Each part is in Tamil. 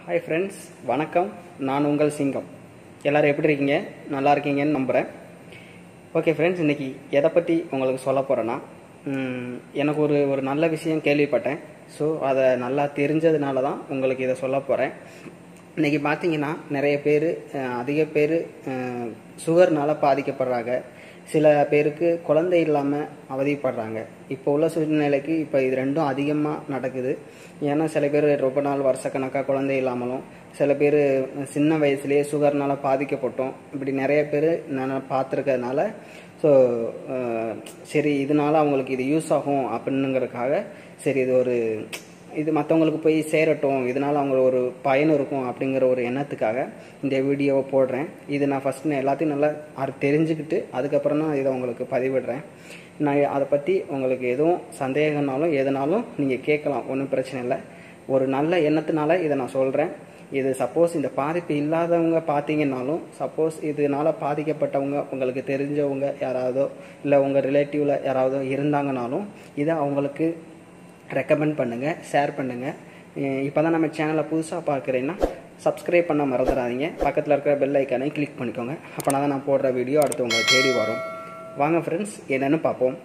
ஹாய் ஃப்ரெண்ட்ஸ் வணக்கம் நான் உங்கள் சிங்கம் எல்லோரும் எப்படி இருக்கீங்க நல்லா இருக்கீங்கன்னு நம்புகிறேன் ஓகே ஃப்ரெண்ட்ஸ் இன்றைக்கி எதை பற்றி உங்களுக்கு சொல்ல போகிறேன்னா எனக்கு ஒரு ஒரு நல்ல விஷயம் கேள்விப்பட்டேன் ஸோ அதை நல்லா தெரிஞ்சதுனால தான் உங்களுக்கு இதை சொல்ல போகிறேன் இன்றைக்கி பார்த்தீங்கன்னா நிறைய பேர் அதிக பேர் சுகர்னால் பாதிக்கப்படுறாங்க சில பேருக்கு குழந்தை இல்லாமல் அவதிப்படுறாங்க இப்போ உள்ள சூழ்நிலைக்கு இப்போ இது ரெண்டும் அதிகமாக நடக்குது ஏன்னா சில பேர் ரொம்ப நாள் வருஷக்கணக்காக குழந்தை இல்லாமலும் சில பேர் சின்ன வயசுலேயே சுகர்னால் பாதிக்கப்பட்டோம் இப்படி நிறைய பேர் நான் பார்த்துருக்கறதுனால ஸோ சரி இதனால அவங்களுக்கு இது யூஸ் ஆகும் அப்படின்னுங்கிறதுக்காக சரி இது ஒரு இது மற்றவங்களுக்கு போய் சேரட்டும் இதனால் அவங்க ஒரு பயன் இருக்கும் அப்படிங்கிற ஒரு எண்ணத்துக்காக இந்த வீடியோவை போடுறேன் இது நான் ஃபஸ்ட் நான் எல்லாத்தையும் நல்லா அது தெரிஞ்சுக்கிட்டு அதுக்கப்புறம் தான் இதை உங்களுக்கு பதிவிடுறேன் நான் அதை பற்றி உங்களுக்கு எதுவும் சந்தேகம்னாலும் எதுனாலும் நீங்கள் கேட்கலாம் ஒன்றும் பிரச்சனை இல்லை ஒரு நல்ல எண்ணத்தினால இதை நான் சொல்கிறேன் இது சப்போஸ் இந்த பாதிப்பு இல்லாதவங்க பார்த்தீங்கன்னாலும் சப்போஸ் இதனால் பாதிக்கப்பட்டவங்க உங்களுக்கு தெரிஞ்சவங்க யாராவதோ இல்லை உங்கள் ரிலேட்டிவில் யாராவதோ இருந்தாங்கனாலும் இதை அவங்களுக்கு ரெக்கமெண்ட் பண்ணுங்கள் ஷேர் பண்ணுங்கள் இப்போ தான் நம்ம சேனலை புதுசாக பார்க்குறீங்கன்னா சப்ஸ்கிரைப் பண்ண மறந்துடாதீங்க பக்கத்தில் இருக்கிற பெல் ஐக்கானை கிளிக் பண்ணிக்கோங்க அப்போனா தான் நான் போடுற வீடியோ அடுத்து உங்களை தேடி வரும் வாங்க ஃப்ரெண்ட்ஸ் என்னென்னு பார்ப்போம்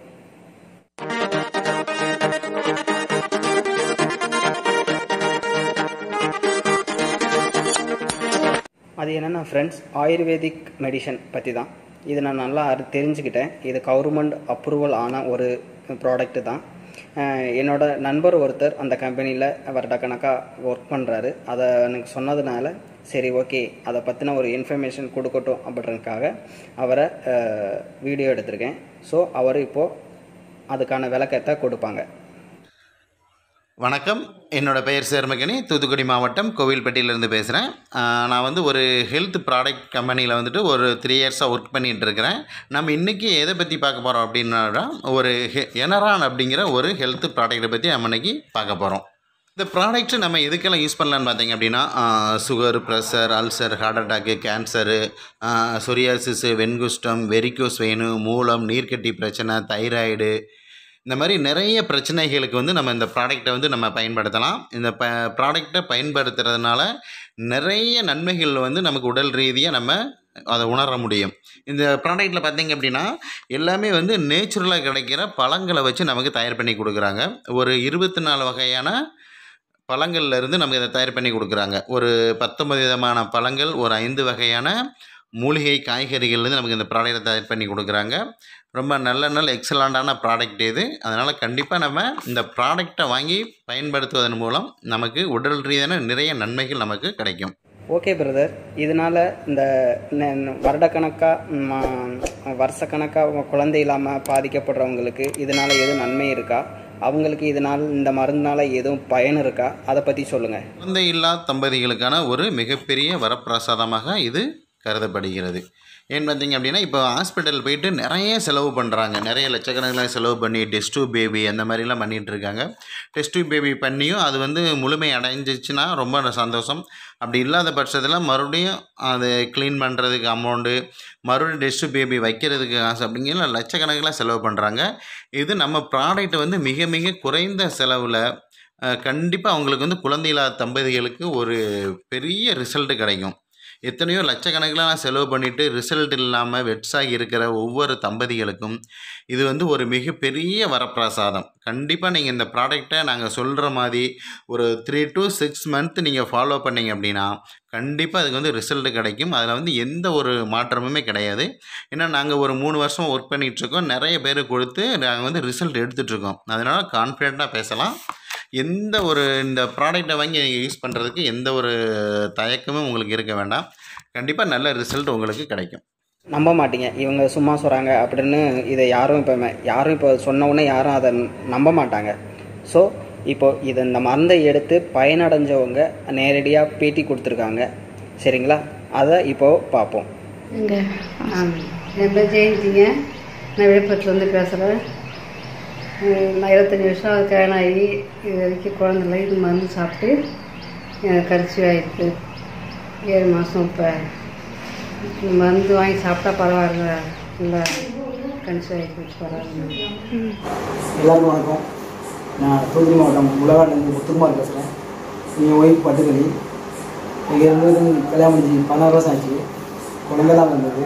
அது என்னென்னா ஃப்ரெண்ட்ஸ் ஆயுர்வேதிக் மெடிசன் பற்றி தான் இது நான் நல்லா தெரிஞ்சுக்கிட்டேன் இது கவர்மெண்ட் அப்ரூவல் ஆன ஒரு ப்ராடக்ட்டு தான் என்னோட நண்பர் ஒருத்தர் அந்த கம்பெனியில் வருடக்கணக்காக ஒர்க் பண்ணுறாரு அதை எனக்கு சொன்னதுனால சரி ஓகே அதை பற்றின ஒரு இன்ஃபர்மேஷன் கொடுக்கட்டும் அப்படின்றதுக்காக அவரை வீடியோ எடுத்திருக்கேன் ஸோ அவர் இப்போது அதுக்கான விளக்கத்தை கொடுப்பாங்க வணக்கம் என்னோடய பெயர் சேர்மகனி தூத்துக்குடி மாவட்டம் கோவில்பட்டியிலேருந்து பேசுகிறேன் நான் வந்து ஒரு ஹெல்த் ப்ராடக்ட் கம்பெனியில் வந்துட்டு ஒரு த்ரீ இயர்ஸாக ஒர்க் பண்ணிகிட்டு இருக்கிறேன் நம்ம இன்றைக்கி எதை பற்றி பார்க்க போகிறோம் அப்படின்னா ஒரு ஹெ எனரான் அப்படிங்கிற ஒரு ஹெல்த் ப்ராடக்ட்டை பற்றி நம்ம இன்றைக்கி பார்க்க போகிறோம் இந்த ப்ராடக்ட் நம்ம எதுக்கெல்லாம் யூஸ் பண்ணலான்னு பார்த்தீங்க அப்படின்னா sugar pressure ulcer heart attack cancer psoriasis வெண்குஷ்டம் வெரிக்கோஸ் வெயின் மூலம் நீர்க்கட்டி பிரச்சனை தைராய்டு இந்த மாதிரி நிறைய பிரச்சனைகளுக்கு வந்து நம்ம இந்த ப்ராடக்டை வந்து நம்ம பயன்படுத்தலாம் இந்த ப ப்ராடக்டை பயன்படுத்துறதுனால நிறைய நன்மைகள் வந்து நமக்கு உடல் ரீதியாக நம்ம அதை உணர முடியும் இந்த ப்ராடக்ட்டில் பார்த்திங்க அப்படின்னா எல்லாமே வந்து நேச்சுரலாக கிடைக்கிற பழங்களை வச்சு நமக்கு தயார் பண்ணி கொடுக்குறாங்க ஒரு இருபத்தி நாலு வகையான பழங்கள்லேருந்து நமக்கு இதை தயார் பண்ணி கொடுக்குறாங்க ஒரு பத்தொன்பது விதமான பழங்கள் ஒரு ஐந்து வகையான மூலிகை காய்கறிகள்லேருந்து நமக்கு இந்த ப்ராடக்டை தயார் பண்ணி கொடுக்குறாங்க ரொம்ப நல்ல நல்ல எக்ஸலண்ட்டான ப்ராடக்ட் இது அதனால் கண்டிப்பாக நம்ம இந்த ப்ராடக்டை வாங்கி பயன்படுத்துவதன் மூலம் நமக்கு உடல் ரீதியான நிறைய நன்மைகள் நமக்கு கிடைக்கும் ஓகே பிரதர் இதனால் இந்த வருடக்கணக்காக வருஷக்கணக்காக குழந்தை இல்லாமல் பாதிக்கப்படுறவங்களுக்கு இதனால் எதுவும் நன்மை இருக்கா அவங்களுக்கு இதனால் இந்த மருந்தினால் எதுவும் பயன் இருக்கா அதை பற்றி சொல்லுங்கள் குழந்தை இல்லா தம்பதிகளுக்கான ஒரு மிகப்பெரிய வரப்பிரசாதமாக இது கருதப்படுகிறது ஏன்னு பார்த்தீங்க அப்படின்னா இப்போ ஹாஸ்பிட்டல் போயிட்டு நிறைய செலவு பண்ணுறாங்க நிறைய லட்சக்கணக்கில் செலவு பண்ணி டெஸ்ட் டூ பேபி அந்த மாதிரிலாம் பண்ணிகிட்டு இருக்காங்க டெஸ்ட் டூ பேபி பண்ணியும் அது வந்து முழுமை அடைஞ்சிச்சுன்னா ரொம்ப சந்தோஷம் அப்படி இல்லாத பட்சத்தில் மறுபடியும் அதை க்ளீன் பண்ணுறதுக்கு அமௌண்ட்டு மறுபடியும் டெஸ்ட் பேபி வைக்கிறதுக்கு காசு அப்படிங்கிற லட்சக்கணக்கில் செலவு பண்ணுறாங்க இது நம்ம ப்ராடக்ட் வந்து மிக மிக குறைந்த செலவில் கண்டிப்பாக அவங்களுக்கு வந்து குழந்தை இல்லாத தம்பதிகளுக்கு ஒரு பெரிய ரிசல்ட் கிடைக்கும் எத்தனையோ லட்சக்கணக்கில் செலவு பண்ணிவிட்டு ரிசல்ட் இல்லாமல் வெட்ஸாகி இருக்கிற ஒவ்வொரு தம்பதிகளுக்கும் இது வந்து ஒரு மிகப்பெரிய வரப்பிரசாதம் கண்டிப்பாக நீங்கள் இந்த ப்ராடக்டை நாங்கள் சொல்கிற மாதிரி ஒரு த்ரீ டு சிக்ஸ் மந்த் நீங்கள் ஃபாலோ பண்ணிங்க அப்படின்னா கண்டிப்பாக அதுக்கு வந்து ரிசல்ட் கிடைக்கும் அதில் வந்து எந்த ஒரு மாற்றமுமே கிடையாது ஏன்னா நாங்கள் ஒரு மூணு வருஷம் ஒர்க் பண்ணிகிட்ருக்கோம் நிறைய பேர் கொடுத்து நாங்கள் வந்து ரிசல்ட் எடுத்துகிட்ருக்கோம் அதனால் கான்ஃபிடெண்ட்டாக பேசலாம் எந்த ஒரு இந்த ப்ராடக்டை வாங்கி நீங்கள் யூஸ் பண்ணுறதுக்கு எந்த ஒரு தயக்கமும் உங்களுக்கு இருக்க வேண்டாம் கண்டிப்பாக நல்ல ரிசல்ட் உங்களுக்கு கிடைக்கும் நம்ப மாட்டீங்க இவங்க சும்மா சொல்கிறாங்க அப்படின்னு இதை யாரும் இப்போ யாரும் இப்போ சொன்ன உடனே யாரும் அதை நம்ப மாட்டாங்க ஸோ இப்போ இது இந்த மருந்தை எடுத்து பயனடைஞ்சவங்க நேரடியாக பேட்டி கொடுத்துருக்காங்க சரிங்களா அதை இப்போது பார்ப்போம் என் பேர் ஜெயந்திங்க நான் விழுப்புரத்துலேருந்து பேசுகிறேன் நான் இருபத்தஞ்சி வருஷம் கல்யாணம் ஆகி இது வரைக்கும் குழந்தைல இது மருந்து சாப்பிட்டு எனக்கு கன்சீவ் ஆகிருக்கு ஏழு மாதம் இப்போ இந்த மருந்து வாங்கி சாப்பிட்டா பரவாயில்ல இல்லை கன்சீவ் ஆகிருக்கு பரவாயில்ல எல்லாருக்கும் வணக்கம் நான் தூத்துக்குடி மாவட்டம் உலகாட்டிலேருந்து முத்துக்குமார் பேசுகிறேன் என் ஒய்ஃப் பட்டுக்கலி இங்கே இருந்து கல்யாணம் முடிஞ்சு பதினாறு வருஷம் ஆச்சு குழந்தைலாம் வந்தது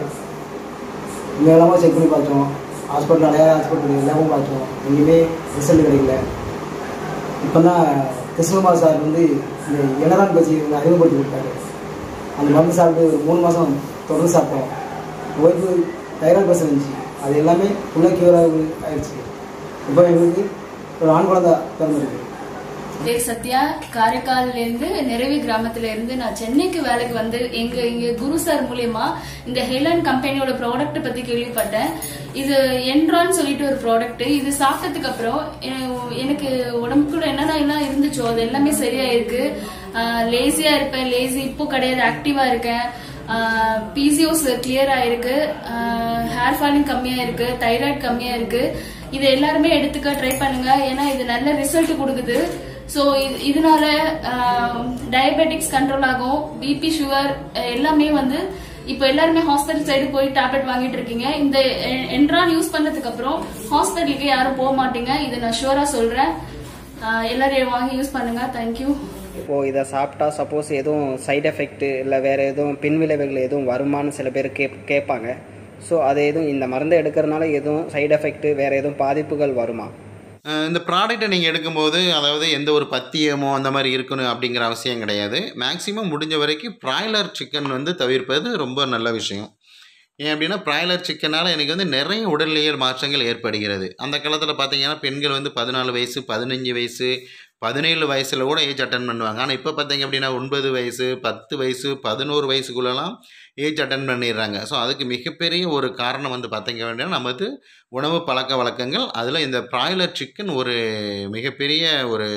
இங்கே எல்லாமே செக் பண்ணி பார்த்தோம் ஹாஸ்பிட்டல் நிறையா ஹாஸ்பிட்டல் எல்லாமே பார்த்தோம் எங்கேயுமே ரிசல்ட் கிடைக்கல இப்போ தான் கிருஷ்ணகுமார் சார் வந்து இந்த என்னதான் பற்றி அறிமுகப்படுத்தி கொடுத்தாரு அந்த மருந்து சாப்பிட்டு ஒரு மூணு மாதம் தொடர்ந்து சாப்பிட்டோம் ஒய்ஃபு தைராய்டு பிரச்சனை இருந்துச்சு அது எல்லாமே உள்ள கியூர் ஆயிடுச்சு இப்போ எங்களுக்கு ஒரு ஆண் குழந்தை பிறந்திருக்கு பேர் சத்யா காரைக்கால்ல இருந்து நிறைவி கிராமத்துல இருந்து நான் சென்னைக்கு வேலைக்கு வந்து எங்க இங்க குரு சார் மூலியமா இந்த ஹெலன் கம்பெனியோட ப்ராடக்ட் பத்தி கேள்விப்பட்டேன் இது என்ட்ரான்னு சொல்லிட்டு ஒரு ப்ராடக்ட் இது சாப்பிட்டதுக்கு அப்புறம் எ- எனக்கு உடம்புக்குள்ள என்னென்ன எல்லாம் இருந்துச்சோ அது எல்லாமே சரியா இருக்கு லேசியா இருப்பேன் லேசி இப்போ கிடையாது ஆக்டிவா இருக்கேன் பிசிஓஸ் கிளியர் ஆயிருக்கு ஹேர் ஃபாலிங் கம்மியா இருக்கு தைராய்டு கம்மியா இருக்கு இது எல்லாருமே எடுத்துக்க ட்ரை பண்ணுங்க ஏன்னா இது நல்ல ரிசல்ட் கொடுக்குது ஸோ இதனால டயபெட்டிக்ஸ் கண்ட்ரோல் ஆகும் பிபி சுகர் எல்லாமே வந்து இப்போ எல்லாருமே ஹாஸ்பிட்டல் சைடு போய் டேப்லெட் வாங்கிட்டு இருக்கீங்க இந்த என்ட்ரான் யூஸ் பண்ணதுக்கு அப்புறம் ஹாஸ்பிட்டலுக்கு யாரும் போக மாட்டீங்க இது நான் ஷூரா சொல்றேன் அஹ் எல்லாரும் வாங்கி யூஸ் பண்ணுங்க தேங்க்யூ இப்போது இதை சாப்பிட்டா சப்போஸ் எதுவும் சைடு எஃபெக்ட் இல்லை வேறு எதுவும் பின்விளைவுகள் எதுவும் வருமான்னு சில பேர் கே கேட்பாங்க ஸோ அது எதுவும் இந்த மருந்தை எடுக்கிறதுனால எதுவும் சைடு எஃபெக்ட் வேறு எதுவும் பாதிப்புகள் வருமா அஹ் இந்த ப்ராடக்ட்டை நீங்கள் எடுக்கும்போது அதாவது எந்த ஒரு பத்தியமோ அந்த மாதிரி இருக்கணும் அப்படிங்கிற அவசியம் கிடையாது மேக்ஸிமம் முடிஞ்ச வரைக்கும் ப்ராய்லர் சிக்கன் வந்து தவிர்ப்பது ரொம்ப நல்ல விஷயம் ஏன் அப்படின்னா ப்ராய்லர் சிக்கனால் எனக்கு வந்து நிறைய உடல்நிலையல் மாற்றங்கள் ஏற்படுகிறது அந்த காலத்தில் பார்த்தீங்கன்னா பெண்கள் வந்து பதினாலு வயசு பதினஞ்சு வயசு பதினேழு வயசில் கூட ஏஜ் அட்டன் பண்ணுவாங்க ஆனால் இப்போ பார்த்தீங்க அப்படின்னா ஒன்பது வயசு பத்து வயசு பதினோரு வயசுக்குள்ளெல்லாம் ஏஜ் அட்டன் பண்ணிடுறாங்க ஸோ அதுக்கு மிகப்பெரிய ஒரு காரணம் வந்து பார்த்தீங்க அப்படின்னா நமது உணவு பழக்க வழக்கங்கள் அதில் இந்த ப்ராய்லர் சிக்கன் ஒரு மிகப்பெரிய ஒரு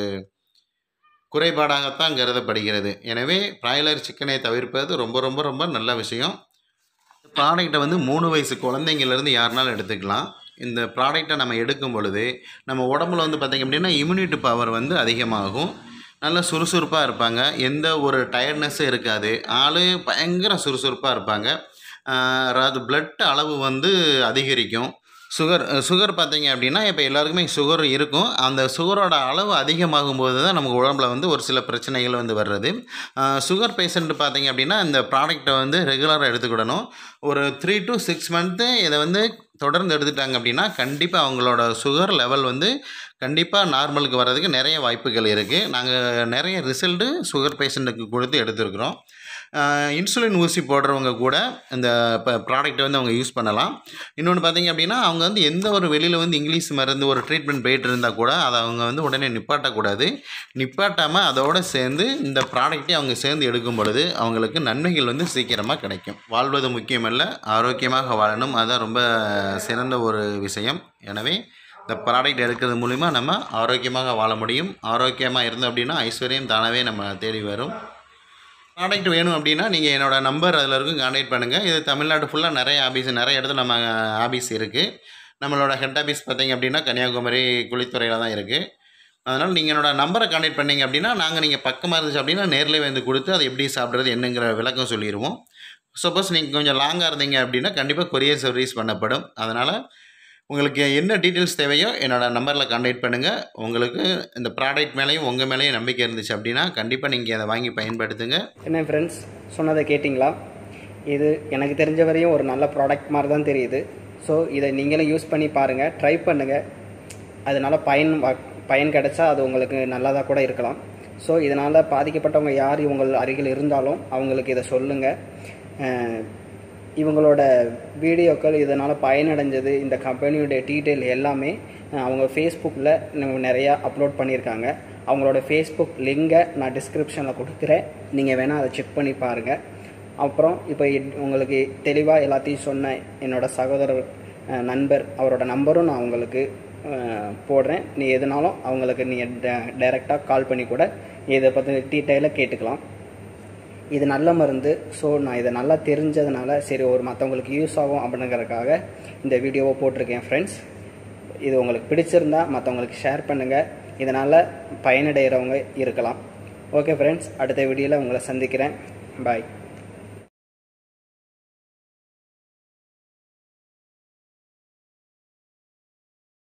குறைபாடாகத்தான் கருதப்படுகிறது எனவே ப்ராய்லர் சிக்கனை தவிர்ப்பது ரொம்ப ரொம்ப ரொம்ப நல்ல விஷயம் ப்ராடக்ட்டை வந்து மூணு வயசு குழந்தைங்கள்லேருந்து யாருனாலும் எடுத்துக்கலாம் இந்த ப்ராடக்ட்டை நம்ம எடுக்கும் பொழுது நம்ம உடம்புல வந்து பார்த்திங்க அப்படின்னா இம்யூனிட்டி பவர் வந்து அதிகமாகும் நல்ல சுறுசுறுப்பாக இருப்பாங்க எந்த ஒரு டயர்ட்னஸும் இருக்காது ஆள் பயங்கர சுறுசுறுப்பாக இருப்பாங்க ஆஹ் அதாவது பிளட் அளவு வந்து அதிகரிக்கும் சுகர் சுகர் பார்த்தீங்க அப்படின்னா இப்போ எல்லாருக்குமே சுகர் இருக்கும் அந்த சுகரோட அளவு அதிகமாகும் போது தான் நமக்கு உடம்புல வந்து ஒரு சில பிரச்சனைகள் வந்து வர்றது சுகர் பேஷண்ட் பார்த்தீங்க அப்படின்னா இந்த ப்ராடக்ட்டை வந்து ரெகுலராக எடுத்துக்கிடணும் ஒரு த்ரீ டு சிக்ஸ் மந்த்து இதை வந்து தொடர்ந்து எடுத்துட்டாங்க அப்படின்னா கண்டிப்பாக அவங்களோட சுகர் லெவல் வந்து கண்டிப்பாக நார்மலுக்கு வர்றதுக்கு நிறைய வாய்ப்புகள் இருக்குது நாங்கள் நிறைய ரிசல்ட்டு சுகர் பேஷண்ட்டுக்கு கொடுத்து எடுத்துருக்குறோம் இன்சுலின் ஊசி போடுறவங்க கூட இந்த இப்போ ப்ராடக்ட்டை வந்து அவங்க யூஸ் பண்ணலாம் இன்னொன்று பார்த்தீங்க அப்படின்னா அவங்க வந்து எந்த ஒரு வெளியில் வந்து இங்கிலீஷ் மருந்து ஒரு ட்ரீட்மெண்ட் போயிட்டு இருந்தால் கூட அதை அவங்க வந்து உடனே நிப்பாட்டக்கூடாது நிப்பாட்டாமல் அதோடு சேர்ந்து இந்த ப்ராடக்ட்டை அவங்க சேர்ந்து எடுக்கும் பொழுது அவங்களுக்கு நன்மைகள் வந்து சீக்கிரமாக கிடைக்கும் வாழ்வது முக்கியமல்ல ஆரோக்கியமாக வாழணும் அதுதான் ரொம்ப சிறந்த ஒரு விஷயம் எனவே இந்த ப்ராடக்ட் எடுக்கிறது மூலிமா நம்ம ஆரோக்கியமாக வாழ முடியும் ஆரோக்கியமாக இருந்தோம் அப்படின்னா ஐஸ்வர்யம் தானாகவே நம்ம தேடி வரும் ப்ராடக்ட் வேணும் அப்படின்னா நீங்கள் என்னோடய நம்பர் அதில் இருக்கும் கான்டாக்ட் பண்ணுங்கள் இது தமிழ்நாடு ஃபுல்லாக நிறைய ஆபீஸ் நிறைய இடத்துல நம்ம ஆபீஸ் இருக்குது நம்மளோட ஹெட் ஆஃபீஸ் பார்த்தீங்க அப்படின்னா கன்னியாகுமரி குளித்துறையில் தான் இருக்குது அதனால் நீங்கள் என்னோட நம்பரை கான்டாக்ட் பண்ணீங்க அப்படின்னா நாங்கள் நீங்கள் பக்கமாக இருந்துச்சு அப்படின்னா நேர்லேயே வந்து கொடுத்து அதை எப்படி சாப்பிட்றது என்னங்கிற விளக்கம் சொல்லிடுவோம் சப்போஸ் நீங்கள் கொஞ்சம் லாங்காக இருந்தீங்க அப்படின்னா கண்டிப்பாக கொரியர் சர்வீஸ் பண்ணப்படும் அதனால் உங்களுக்கு என்ன டீட்டெயில்ஸ் தேவையோ என்னோடய நம்பரில் கான்டாக்ட் பண்ணுங்கள் உங்களுக்கு இந்த ப்ராடக்ட் மேலேயும் உங்கள் மேலேயும் நம்பிக்கை இருந்துச்சு அப்படின்னா கண்டிப்பாக நீங்கள் அதை வாங்கி பயன்படுத்துங்க என்ன ஃப்ரெண்ட்ஸ் சொன்னதை கேட்டிங்களா இது எனக்கு தெரிஞ்ச வரையும் ஒரு நல்ல ப்ராடக்ட் மாதிரி தான் தெரியுது ஸோ இதை நீங்களும் யூஸ் பண்ணி பாருங்கள் ட்ரை பண்ணுங்கள் அதனால் பயன் வ- பயன் கிடைச்சா அது உங்களுக்கு நல்லதாக கூட இருக்கலாம் ஸோ இதனால் பாதிக்கப்பட்டவங்க யார் இவங்க அருகில் இருந்தாலும் அவங்களுக்கு இதை சொல்லுங்கள் இவங்களோட வீடியோக்கள் இதனால் பயனடைஞ்சது இந்த கம்பெனியுடைய டீட்டெயில் எல்லாமே அஹ், அவங்க ஃபேஸ்புக்கில் நிறையா அப்லோட் பண்ணியிருக்காங்க அவங்களோட ஃபேஸ்புக் லிங்கை நான் டிஸ்கிரிப்ஷனில் கொடுக்குறேன் நீங்கள் வேணால் அதை செக் பண்ணி பாருங்கள் அப்புறம் இப்போ இ- உங்களுக்கு தெளிவாக எல்லாத்தையும் சொன்ன என்னோட சகோதரர் அஹ், நண்பர் அவரோட நம்பரும் நான் உங்களுக்கு அஹ், போடுறேன் நீ எதுனாலும் அவங்களுக்கு நீங்கள் டைரெக்டாக கால் பண்ணி கூட இதை பற்றி டீட்டெயிலாக கேட்டுக்கலாம் இது நல்ல மருந்து ஸோ நான் இதை நல்லா தெரிஞ்சதுனால சரி ஒரு மற்றவங்களுக்கு யூஸ் ஆகும் அப்படிங்கிறதுக்காக இந்த வீடியோவை போட்டிருக்கேன் ஃப்ரெண்ட்ஸ் இது உங்களுக்கு பிடிச்சிருந்தா மற்றவங்களுக்கு ஷேர் பண்ணுங்கள் இதனால் பயனடைகிறவங்க இருக்கலாம் ஓகே ஃப்ரெண்ட்ஸ் அடுத்த வீடியோவில் உங்களை சந்திக்கிறேன் பாய்